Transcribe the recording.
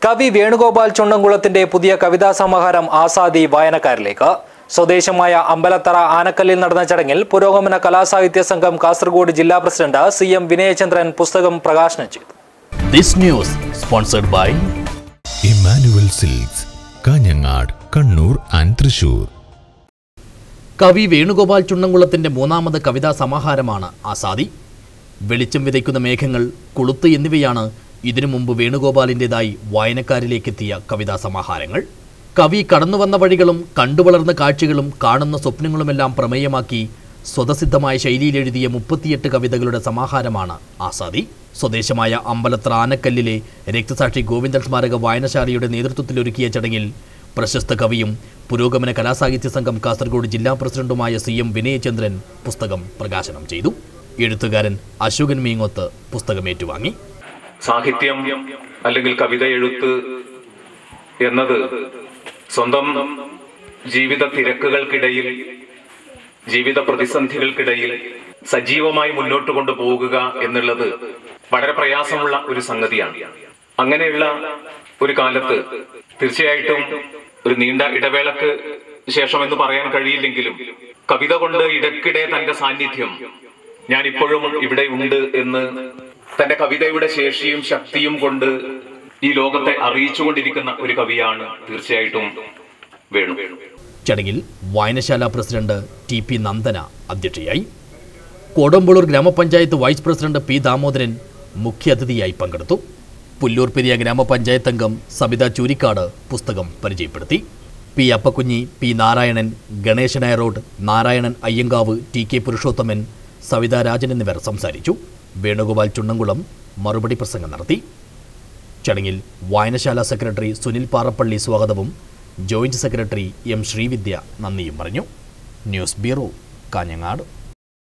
കവി വേണുഗോപാൽ ചുണ്ടൻകുളത്തിന്റെ പുതിയ കവിതാ സമാഹാരം ആസാദി വായനക്കാരിലേക്ക് സ്വദേശമായ അമ്പലത്തറ ആനക്കല്ലിൽ നടന്ന ചടങ്ങിൽ പുരോഗമന കലാസാഹിത്യ സംഘം കാസർഗോഡ് ജില്ലാ പ്രസിഡന്റ് സി എം വിനയചന്ദ്രൻ പുസ്തകം പ്രകാശനം ചെയ്തു This news sponsored by Emmanuel Silks Kanhangad Kannur and Thrissur കവി വേണുഗോപാൽ ചുണ്ണൻകുളത്തിന്റെ മൂന്നാമത് കവിതാ സമാഹാരമാണ് ആസാദി വെളിച്ചം വിതയ്ക്കുന്ന മേഘങ്ങൾ കൊളുത്ത് എന്നിവയാണ് ഇതിനു മുമ്പ് വേണുഗോപാലിൻ്റെതായി വായനക്കാരിലേക്കെത്തിയ കവിതാ സമാഹാരങ്ങൾ കവി കടന്നുവന്ന വഴികളും കണ്ടുവളർന്ന കാഴ്ചകളും കാണുന്ന സ്വപ്നങ്ങളുമെല്ലാം പ്രമേയമാക്കി സ്വതസിദ്ധമായ ശൈലിയിൽ എഴുതിയ മുപ്പത്തിയെട്ട് കവിതകളുടെ സമാഹാരമാണ് ആസാദി സ്വദേശമായ അമ്പലത്ര ആനക്കല്ലിലെ രക്തസാക്ഷി ഗോവിന്ദൻ സ്മാരക വായനശാലയുടെ നേതൃത്വത്തിലൊരുക്കിയ ചടങ്ങിൽ പ്രശസ്ത കവിയും പുരോഗമന കലാസാഹിത്യ സംഘം കാസർഗോഡ് ജില്ലാ പ്രസിഡന്റുമായ സി എം വിനയചന്ദ്രൻ പുസ്തകം പ്രകാശനം ചെയ്തു എഴുത്തുകാരൻ അശോകൻ മീങ്ങോത്ത് പുസ്തകം ഏറ്റുവാങ്ങി സാഹിത്യം അല്ലെങ്കിൽ കവിത എഴുത്ത് എന്നത് സ്വന്തം ജീവിത തിരക്കുകൾക്കിടയിൽ ജീവിത പ്രതിസന്ധികൾക്കിടയിൽ സജീവമായി മുന്നോട്ട് കൊണ്ടുപോകുക എന്നുള്ളത് വളരെ പ്രയാസമുള്ള ഒരു സംഗതിയാണ് അങ്ങനെയുള്ള ഒരു കാലത്ത് തീർച്ചയായിട്ടും ഒരു നീണ്ട ഇടവേളക്ക് ശേഷം എന്ന് പറയാൻ കഴിയില്ലെങ്കിലും കവിത കൊണ്ട് ഇടയ്ക്കിടെ തന്റെ സാന്നിധ്യം ഞാൻ ഇപ്പോഴും ഇവിടെ ഉണ്ട് എന്ന് തന്റെ കവിതയുടെ ശേഷിയും ശക്തിയും കൊണ്ട് ഈ ലോകത്തെ അറിയിച്ചുകൊണ്ടിരിക്കുന്ന ഒരു കവിയാണ് തീർച്ചയായിട്ടും വേണു ചടങ്ങിൽ വായനശാല പ്രസിഡന്റ് ടി പി നന്ദന അധ്യക്ഷയായി കോടമ്പളൂർ ഗ്രാമപഞ്ചായത്ത് വൈസ് പ്രസിഡന്റ് പി ദാമോദരൻ മുഖ്യാതിഥിയായി പങ്കെടുത്തു പുല്ലൂർ പെരിയ ഗ്രാമപഞ്ചായത്ത് അംഗം സബിത ചൂരിക്കാട് പുസ്തകം പരിചയപ്പെടുത്തി P Appakkunhi P Narayanan Ganeshan Nayarod Narayanan Ayyankavu T K Purushothaman Savitha Rajan എന്നിവർ സംസാരിച്ചു വേണുഗോപാൽ ചുണ്ണൻകുളം മറുപടി പ്രസംഗം നടത്തി ചടങ്ങിൽ വായനശാല സെക്രട്ടറി സുനിൽ പാറപ്പള്ളി സ്വാഗതവും ജോയിന്റ് സെക്രട്ടറി എം ശ്രീവിദ്യ നന്ദിയും പറഞ്ഞു ന്യൂസ് ബ്യൂറോ കാഞ്ഞങ്ങാട്